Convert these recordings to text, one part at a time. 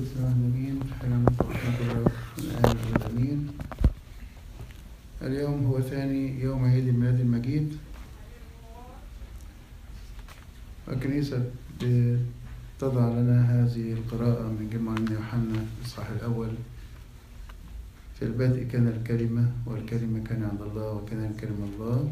بسم الله الرحمن الرحيم الآن الأمين اليوم هو ثاني يوم عيد الميلاد المجيد الكنيسة تضع لنا هذه القراءة من جمع يوحنا الإصحاح الأول في البدء كان الكلمة والكلمة كان عند الله وكان الكلمة الله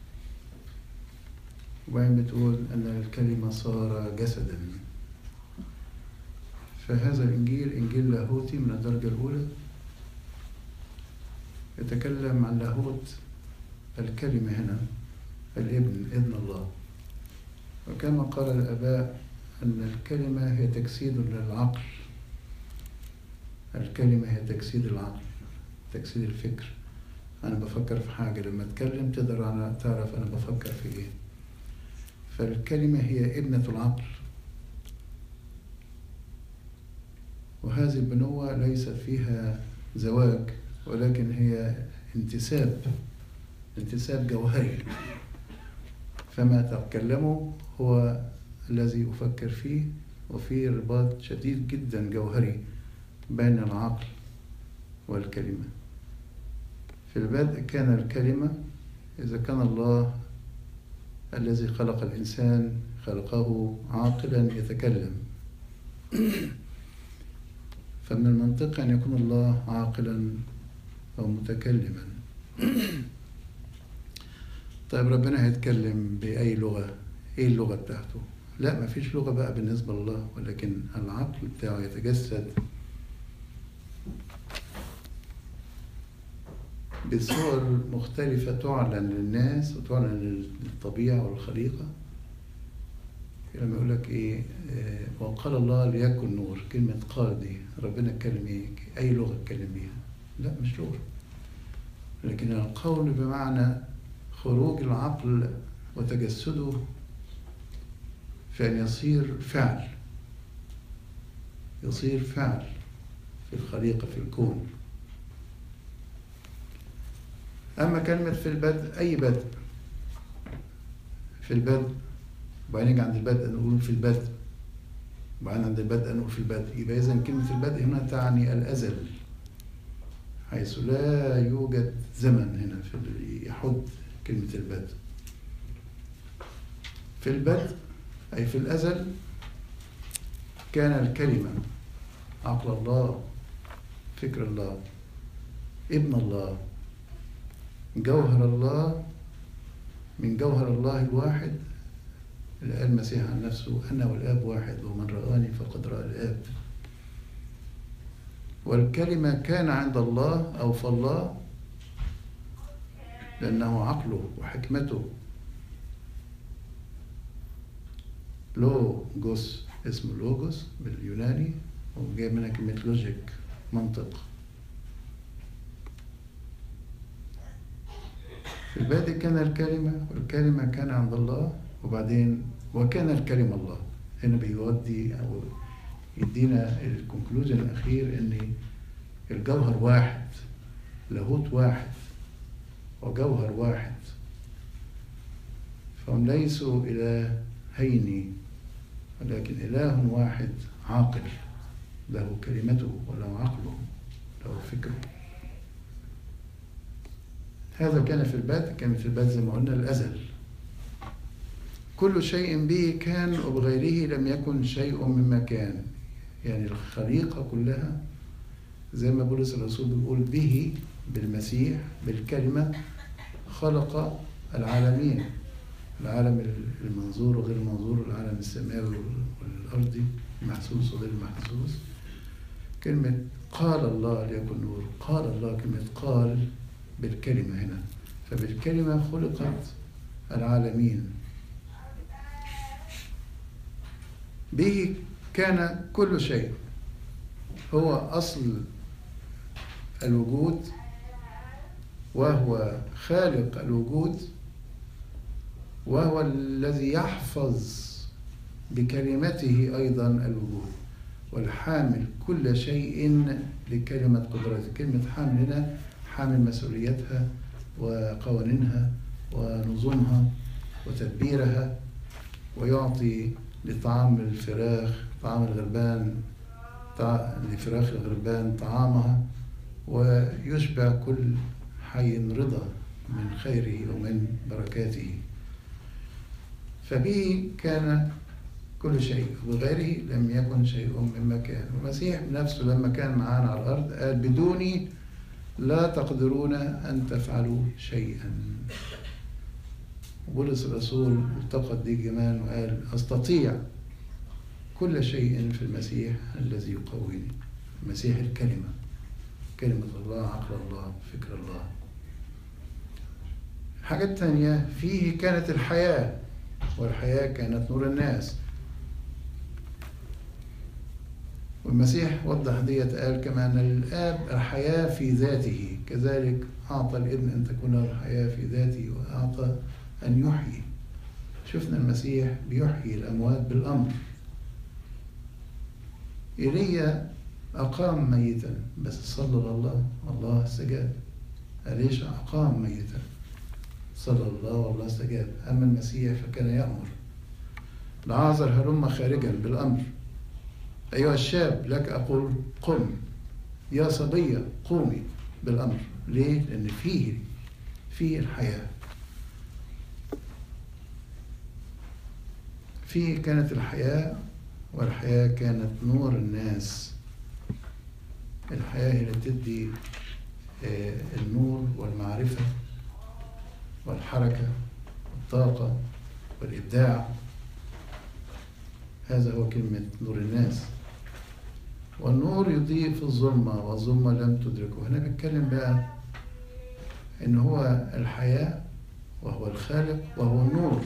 وبعدين بتقول أن الكلمة صار جسدا فهذا الإنجيل إنجيل لاهوتي من الدرجة الأولى يتكلم عن لاهوت الكلمة هنا الابن ابن الله وكما قال الآباء أن الكلمة هي تجسيد للعقل الكلمة هي تجسيد العقل تجسيد الفكر أنا بفكر في حاجة لما أتكلم تقدر أنا تعرف أنا بفكر في إيه فالكلمة هي ابنة العقل وهذه البنوة ليست فيها زواج ولكن هي انتساب انتساب جوهري فما تكلمه هو الذي أفكر فيه وفي رباط شديد جدا جوهري بين العقل والكلمة في البدء كان الكلمة إذا كان الله الذي خلق الإنسان خلقه عاقلا يتكلم فمن المنطق أن يكون الله عاقلا أو متكلما طيب ربنا هيتكلم بأي لغة إيه اللغة بتاعته لا ما فيش لغة بقى بالنسبة لله ولكن العقل بتاعه يتجسد بصور مختلفة تعلن للناس وتعلن للطبيعة والخليقة لما يقول لك ايه آه وقال الله ليكن نور كلمة قال دي ربنا اتكلم ايه اي لغة اتكلم بيها لا مش لغة لكن القول بمعنى خروج العقل وتجسده في أن يصير فعل يصير فعل في الخليقة في الكون أما كلمة في البدء أي بدء في البدء وبعدين نيجي عند البدء نقول في البدء وبعدين عند البدء نقول في البدء يبقى إذا كلمة البدء هنا تعني الأزل حيث لا يوجد زمن هنا في يحد كلمة البدء في البدء أي في الأزل كان الكلمة عقل الله فكر الله ابن الله جوهر الله من جوهر الله الواحد اللي قال المسيح عن نفسه أنا والآب واحد ومن رآني فقد رأى الآب والكلمة كان عند الله أو في الله لأنه عقله وحكمته لوجوس اسمه لوجوس باليوناني وجاي منها كلمة لوجيك منطق في البادئ كان الكلمة والكلمة كان عند الله وبعدين وكان الكلمة الله هنا بيودي أو يدينا الكونكلوجن الأخير إن الجوهر واحد لاهوت واحد وجوهر واحد فهم ليسوا إلهين ولكن إله واحد عاقل له كلمته وله عقله له فكره هذا كان في البدء كان في البدء زي ما قلنا الأزل كل شيء به كان وبغيره لم يكن شيء مما كان يعني الخليقة كلها زي ما بولس الرسول بيقول به بالمسيح بالكلمة خلق العالمين العالم المنظور وغير المنظور العالم السماوي والأرضي المحسوس وغير المحسوس كلمة قال الله ليكن نور قال الله كلمة قال بالكلمة هنا فبالكلمة خلقت العالمين به كان كل شيء هو أصل الوجود وهو خالق الوجود وهو الذي يحفظ بكلمته أيضا الوجود والحامل كل شيء لكلمة قدرته كلمة حامل هنا حامل مسؤوليتها وقوانينها ونظامها وتدبيرها ويعطي لطعام الفراخ طعام الغربان لفراخ الغربان طعامها ويشبع كل حي رضا من خيره ومن بركاته فبه كان كل شيء وبغيره لم يكن شيء مما كان المسيح نفسه لما كان معانا على الأرض قال بدوني لا تقدرون أن تفعلوا شيئا بولس الرسول التقط دي جمال وقال أستطيع كل شيء في المسيح الذي يقويني المسيح الكلمة كلمة الله عقل الله فكر الله الحاجة الثانية فيه كانت الحياة والحياة كانت نور الناس والمسيح وضح ديت قال كما أن الآب الحياة في ذاته كذلك أعطى الابن أن تكون له الحياة في ذاته وأعطى أن يحيي شفنا المسيح بيحيي الأموات بالأمر إيليا أقام ميتا بس صلى الله الله استجاب أليش أقام ميتا صلى الله والله استجاب أما المسيح فكان يأمر لعازر هلم خارجا بالأمر أيها الشاب لك أقول قم يا صبية قومي بالأمر ليه؟ لأن فيه فيه الحياة فيه كانت الحياة والحياة كانت نور الناس الحياة هي اللي بتدي النور والمعرفة والحركة والطاقة والإبداع هذا هو كلمة نور الناس والنور يضيء في الظلمة والظلمة لم تدركه هنا بتكلم بقى إن هو الحياة وهو الخالق وهو النور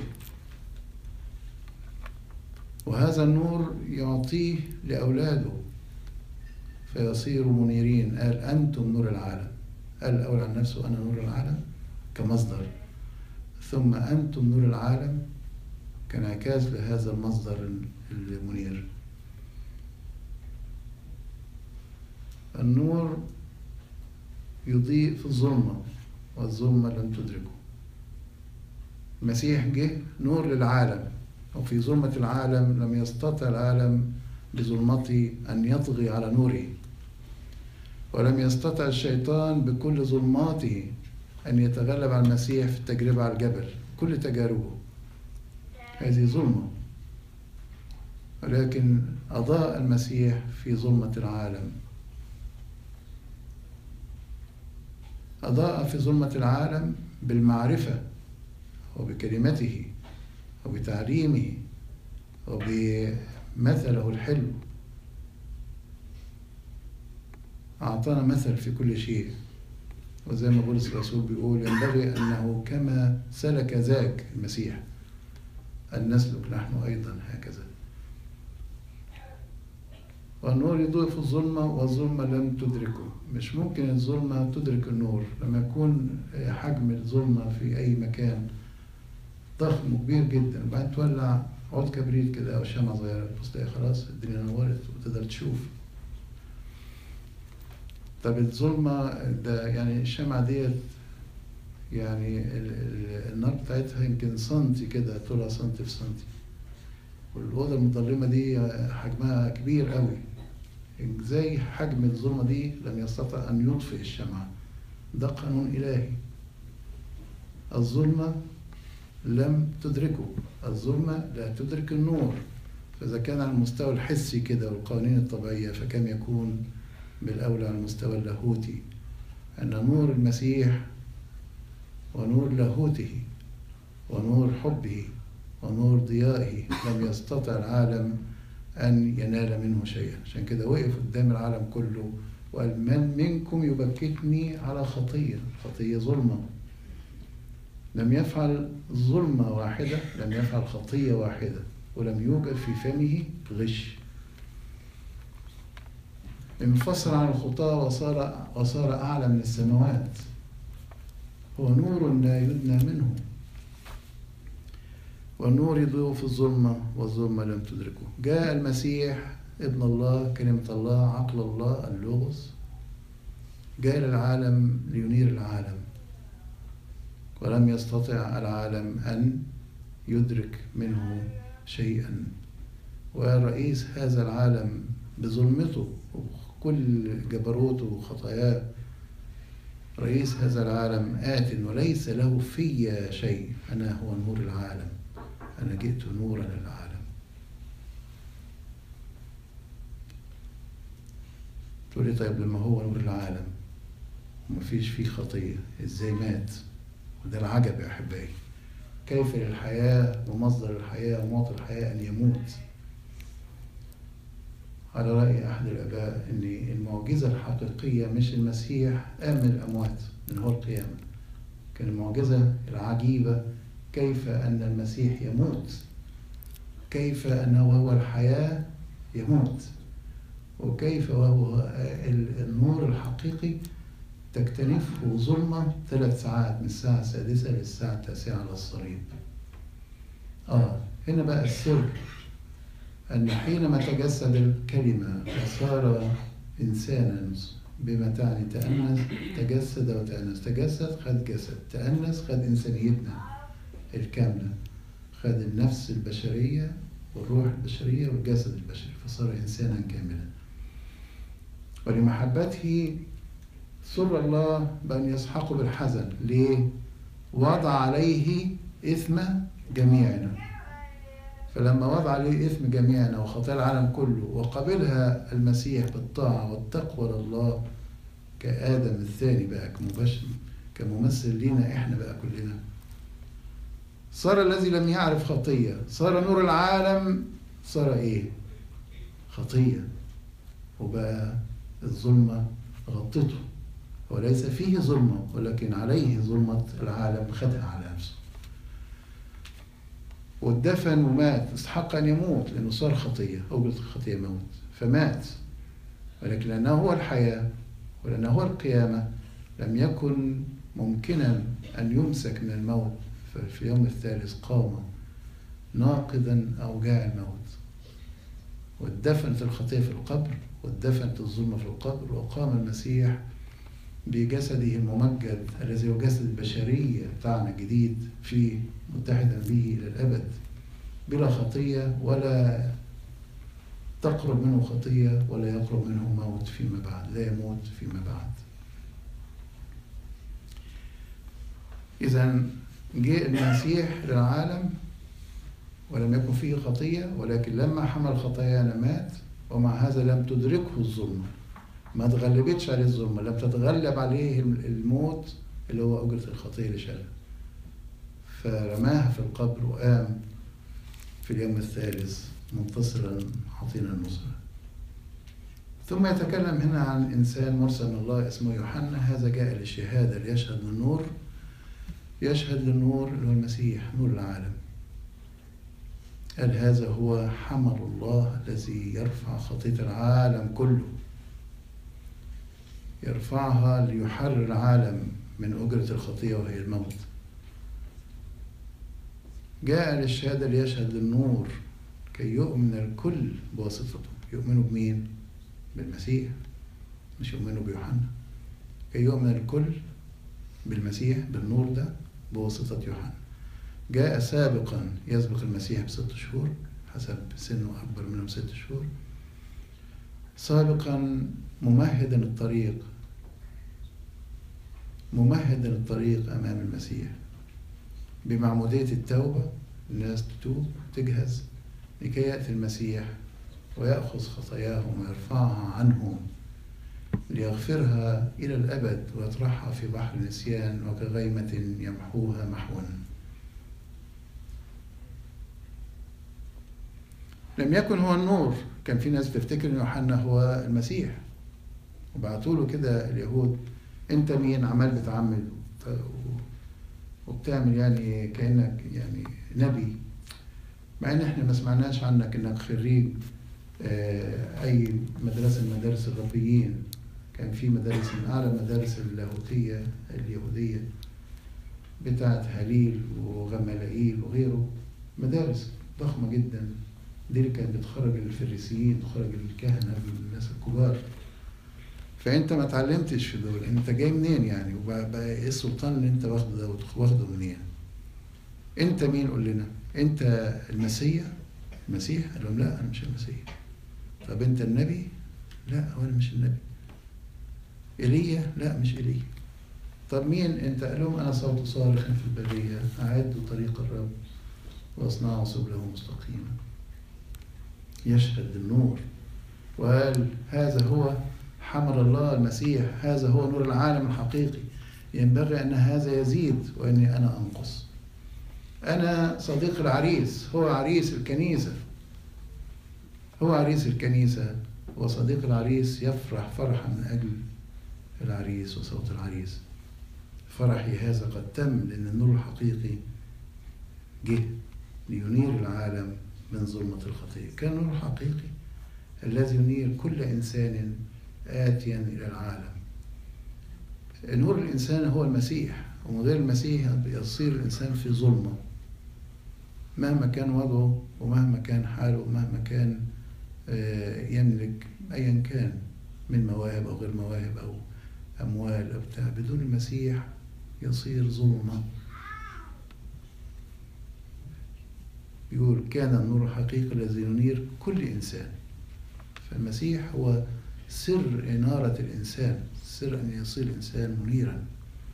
وهذا النور يعطيه لأولاده فيصيروا منيرين قال أنتم نور العالم قال الأول عن نفسه أنا نور العالم كمصدر ثم أنتم نور العالم كانعكاس لهذا المصدر المنير النور يضيء في الظلمة والظلمة لم تدركه المسيح جه نور للعالم وفي ظلمة العالم لم يستطع العالم بظلمته أن يطغي على نوره ولم يستطع الشيطان بكل ظلماته أن يتغلب على المسيح في التجربة على الجبل كل تجاربه هذه ظلمة ولكن أضاء المسيح في ظلمة العالم أضاء في ظلمة العالم بالمعرفة وبكلمته وبتعليمه وبمثله الحلو أعطانا مثل في كل شيء وزي ما بولس الرسول بيقول ينبغي أنه كما سلك ذاك المسيح أن نسلك نحن أيضا هكذا والنور يضيء في الظلمة والظلمة لم تدركه مش ممكن الظلمة تدرك النور لما يكون حجم الظلمة في أي مكان ضخم وكبير جدا وبعدين تولع عود كبريت كده أو شمعة صغيرة تبص تلاقي خلاص الدنيا نورت وتقدر تشوف طب الظلمة ده يعني الشمعة ديت يعني النار بتاعتها يمكن سنتي كده طولها سنتي في سنتي والأوضة المظلمة دي حجمها كبير قوي زي حجم الظلمة دي لم يستطع أن يطفئ الشمعة ده قانون إلهي الظلمة لم تدركه الظلمة لا تدرك النور فإذا كان على المستوى الحسي كده والقوانين الطبيعية فكم يكون بالأولى على المستوى اللاهوتي أن نور المسيح ونور لاهوته ونور حبه ونور ضيائه لم يستطع العالم أن ينال منه شيئا عشان كده وقف قدام العالم كله وقال من منكم يبكتني على خطية خطية ظلمة لم يفعل ظلمة واحدة لم يفعل خطية واحدة ولم يوجد في فمه غش انفصل عن الخطاة وصار وصار أعلى من السماوات هو نور لا يدنى منه والنور يضيء في الظلمة والظلمة لم تدركه جاء المسيح ابن الله كلمة الله عقل الله اللغز جاء للعالم لينير العالم ولم يستطع العالم أن يدرك منه شيئا ورئيس هذا العالم بظلمته وكل جبروته وخطاياه رئيس هذا العالم آت وليس له في شيء أنا هو نور العالم أنا جئت نورا للعالم تقول لي طيب لما هو نور العالم ومفيش فيه خطية ازاي مات وده العجب يا أحبائي كيف للحياة ومصدر الحياة ومعطي الحياة أن يموت على رأي أحد الآباء أن المعجزة الحقيقية مش المسيح قام من الأموات من هو القيامة كان المعجزة العجيبة كيف أن المسيح يموت كيف أنه هو الحياة يموت وكيف وهو النور الحقيقي تكتنفه ظلمة ثلاث ساعات من الساعة السادسة للساعة التاسعة على الصليب آه هنا بقى السر أن حينما تجسد الكلمة وصار إنسانا بما تعني تأنس تجسد وتأنس تجسد خد جسد تأنس خد إنسانيتنا الكاملة خد النفس البشرية والروح البشرية والجسد البشري فصار إنسانا كاملا ولمحبته سر الله بأن يسحقه بالحزن ليه؟ وضع عليه إثم جميعنا فلما وضع عليه إثم جميعنا وخطايا العالم كله وقبلها المسيح بالطاعة والتقوى لله كآدم الثاني بقى كمبشر كممثل لينا إحنا بقى كلنا صار الذي لم يعرف خطية صار نور العالم صار إيه خطية وبقى الظلمة غطته وليس فيه ظلمة ولكن عليه ظلمة العالم خدها على نفسه واتدفن ومات استحق أن يموت لأنه صار خطية أوجد الخطية موت فمات ولكن لأنه هو الحياة ولأنه هو القيامة لم يكن ممكنا أن يمسك من الموت ففي اليوم الثالث قام ناقضا أوجاع الموت واتدفنت الخطية في القبر واتدفنت الظلمة في القبر وقام المسيح بجسده الممجد الذي هو جسد البشرية بتاعنا الجديد فيه متحدا به إلى الأبد بلا خطية ولا تقرب منه خطية ولا يقرب منه موت فيما بعد لا يموت فيما بعد إذا جاء المسيح للعالم ولم يكن فيه خطية ولكن لما حمل خطايانا مات ومع هذا لم تدركه الظلمة ما تغلبتش عليه الظلمة لم تتغلب عليه الموت اللي هو أجرة الخطية اللي شالها فرماها في القبر وقام في اليوم الثالث منتصرا عطينا النصرة ثم يتكلم هنا عن إنسان مرسل من الله اسمه يوحنا هذا جاء للشهادة ليشهد للنور يشهد للنور اللي هو المسيح نور العالم قال هذا هو حمل الله الذي يرفع خطية العالم كله يرفعها ليحرر العالم من أجرة الخطية وهي الموت جاء للشهادة ليشهد للنور كي يؤمن الكل بواسطته يؤمنوا بمين؟ بالمسيح مش يؤمنوا بيوحنا كي يؤمن الكل بالمسيح بالنور ده بواسطة يوحنا جاء سابقا يسبق المسيح بست شهور حسب سنه أكبر منه بست شهور سابقا ممهدا الطريق ممهدا الطريق أمام المسيح بمعمودية التوبة الناس تتوب تجهز لكي يأتي المسيح ويأخذ خطاياهم ويرفعها عنهم ليغفرها إلى الأبد ويطرحها في بحر النسيان وكغيمة يمحوها محوا لم يكن هو النور كان في ناس بتفتكر ان يوحنا هو المسيح وبعتوا له كده اليهود انت مين عمال بتعمد وبتعمل يعني كانك يعني نبي مع ان احنا ما سمعناش عنك انك خريج اي مدرسه من مدارس الربيين كان في مدارس من اعلى المدارس اللاهوتيه اليهوديه بتاعت هليل وغملائيل وغيره مدارس ضخمه جدا دي اللي كانت بتخرج الفريسيين تخرج الكهنه الناس الكبار فانت ما اتعلمتش في دول انت جاي منين يعني وبقى ايه السلطان اللي انت واخده ده واخده منين انت مين قول لنا انت المسيح المسيح قال لهم لا انا مش المسيح طب أنت النبي؟ لا هو أنا مش النبي إيليا؟ لا مش إيليا طب مين أنت؟ قال لهم أنا صوت صارخ في البرية أعدوا طريق الرب واصنعوا سبله مستقيما يشهد بالنور وقال هذا هو حمل الله المسيح هذا هو نور العالم الحقيقي ينبغي أن هذا يزيد وأني أنا أنقص أنا صديق العريس هو عريس الكنيسة هو عريس الكنيسة وصديق العريس يفرح فرحا من أجل العريس وصوت العريس فرحي هذا قد تم لأن النور الحقيقي جه لينير العالم من ظلمة الخطية كان نور حقيقي الذي ينير كل إنسان آتيا إلى العالم نور الإنسان هو المسيح ومن غير المسيح يصير الإنسان في ظلمة مهما كان وضعه ومهما كان حاله ومهما كان يملك أيا كان من مواهب أو غير مواهب أو أموال أو بتاع بدون المسيح يصير ظلمة يقول كان النور الحقيقي الذي ينير كل إنسان فالمسيح هو سر إنارة الإنسان سر أن يصير الإنسان منيرا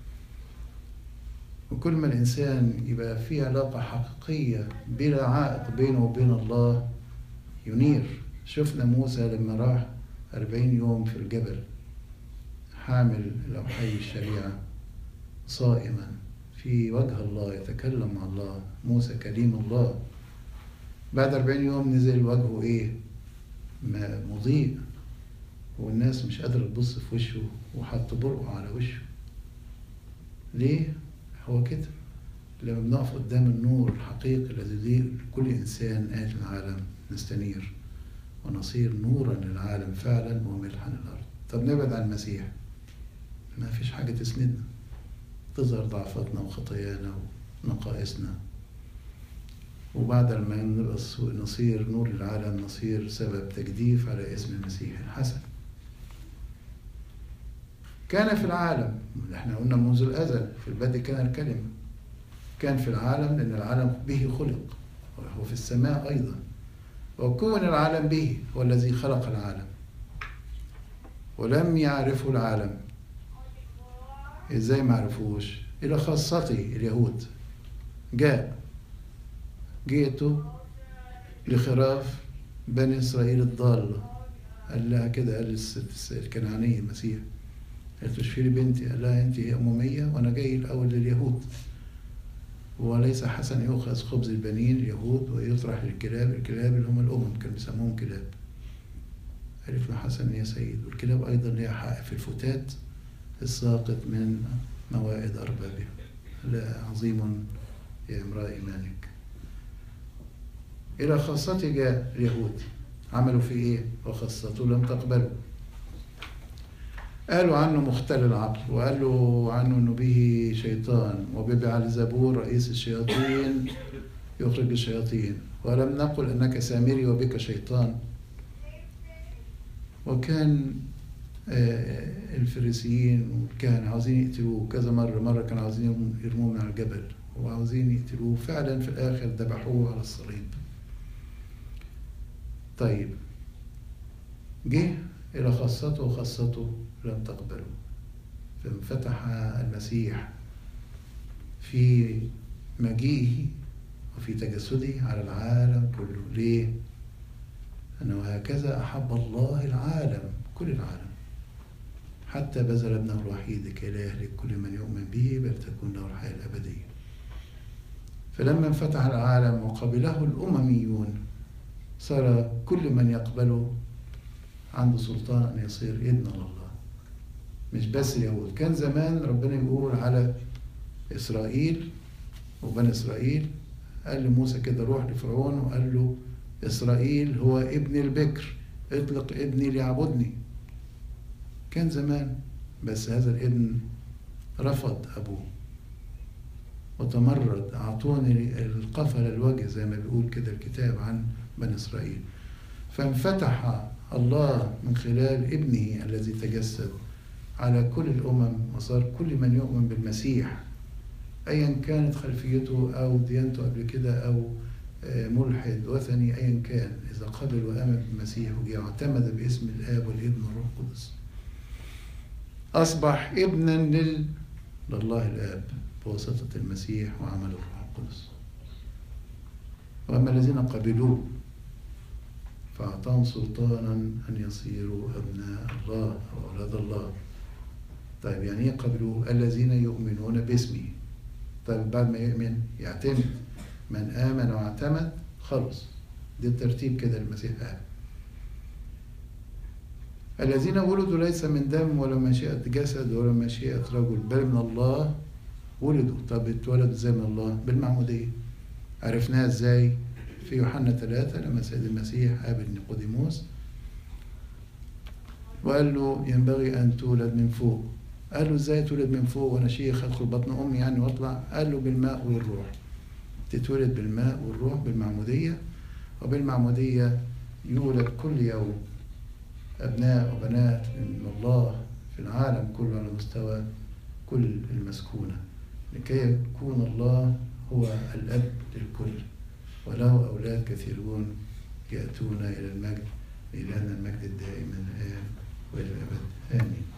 وكل ما الإنسان يبقى في علاقة حقيقية بلا عائق بينه وبين الله ينير شفنا موسى لما راح أربعين يوم في الجبل حامل لوحي الشريعة صائما في وجه الله يتكلم مع الله موسى كليم الله بعد أربعين يوم نزل وجهه إيه مضيء والناس مش قادرة تبص في وشه وحط برقه على وشه ليه؟ هو كده لما بنقف قدام النور الحقيقي الذي يضيء لكل إنسان آت العالم نستنير ونصير نورا للعالم فعلا وملحا للأرض طب نبعد عن المسيح ما فيش حاجة تسندنا تظهر ضعفاتنا وخطايانا ونقائصنا وبعد ما نبقى نصير نور العالم نصير سبب تجديف على اسم المسيح الحسن كان في العالم احنا قلنا منذ الازل في البدء كان الكلمه كان في العالم لان العالم به خلق وهو في السماء ايضا وكون العالم به هو الذي خلق العالم ولم يعرفه العالم ازاي ما عرفوش الى خاصته اليهود جاء جئت لخراف بني اسرائيل الضاله قال لها كده قال الست الكنعانيه المسيح قالت له شفيلي بنتي قال لها انت امميه وانا جاي الاول لليهود وليس حسن يؤخذ خبز البنين اليهود ويطرح للكلاب الكلاب اللي هم الامم كانوا بيسموهم كلاب قالت له حسن يا سيد والكلاب ايضا ليها حق في الفتات الساقط من موائد اربابها لا عظيم يا امراه ايمانك الى خاصته جاء اليهود عملوا فيه ايه وخاصته لم تقبله قالوا عنه مختل العقل وقالوا عنه انه به شيطان وببعلزبور رئيس الشياطين يخرج الشياطين ولم نقل انك سامري وبك شيطان وكان الفريسيين والكهنة عاوزين يقتلوه كذا مرة مرة كانوا عاوزين يرموه من على الجبل وعاوزين يقتلوه فعلا في الآخر ذبحوه على الصليب طيب جه إلى خاصته وخاصته لم تقبله فانفتح المسيح في مجيئه وفي تجسده على العالم كله ليه؟ أنه هكذا أحب الله العالم كل العالم حتى بذل ابنه الوحيد لكي لا يهلك كل من يؤمن به بل تكون له الحياة الأبدية فلما انفتح العالم وقبله الأمميون صار كل من يقبله عنده سلطان أن يصير ابن الله مش بس اليهود كان زمان ربنا يقول على إسرائيل وبني إسرائيل قال لموسى كده روح لفرعون وقال له إسرائيل هو ابن البكر اطلق ابني ليعبدني كان زمان بس هذا الابن رفض أبوه وتمرد أعطوني القفل الوجه زي ما بيقول كده الكتاب عن بني إسرائيل فانفتح الله من خلال ابنه الذي تجسد على كل الأمم وصار كل من يؤمن بالمسيح أيا كانت خلفيته أو ديانته قبل كده أو آه، ملحد وثني أيا كان إذا قبل وآمن بالمسيح وجاء واعتمد باسم الآب والابن والروح القدس أصبح ابنا لل... لله الآب بواسطة المسيح وعمل الروح القدس وأما الذين قبلوه فأعطاهم سلطانا أن يصيروا أبناء الله أو أولاد الله طيب يعني إيه قبلوه الذين يؤمنون باسمه طيب بعد ما يؤمن يعتمد من آمن واعتمد خلص ده الترتيب كده المسيح قال الذين ولدوا ليس من دم ولا مشيئة جسد ولا مشيئة رجل بل من الله ولدوا طب اتولدوا ازاي من الله بالمعمودية عرفناها ازاي في يوحنا ثلاثة لما سيد المسيح قابل نيقوديموس وقال له ينبغي أن تولد من فوق قال له ازاي تولد من فوق وانا شيخ ادخل بطن امي يعني واطلع قال له بالماء والروح تتولد بالماء والروح بالمعمودية وبالمعمودية يولد كل يوم أبناء وبنات من الله في العالم كله على مستوى كل المسكونة لكي يكون الله هو الأب للكل وله أولاد كثيرون يأتون إلى المجد لإلهنا المجد الدائم من الآن وإلى الأبد آمين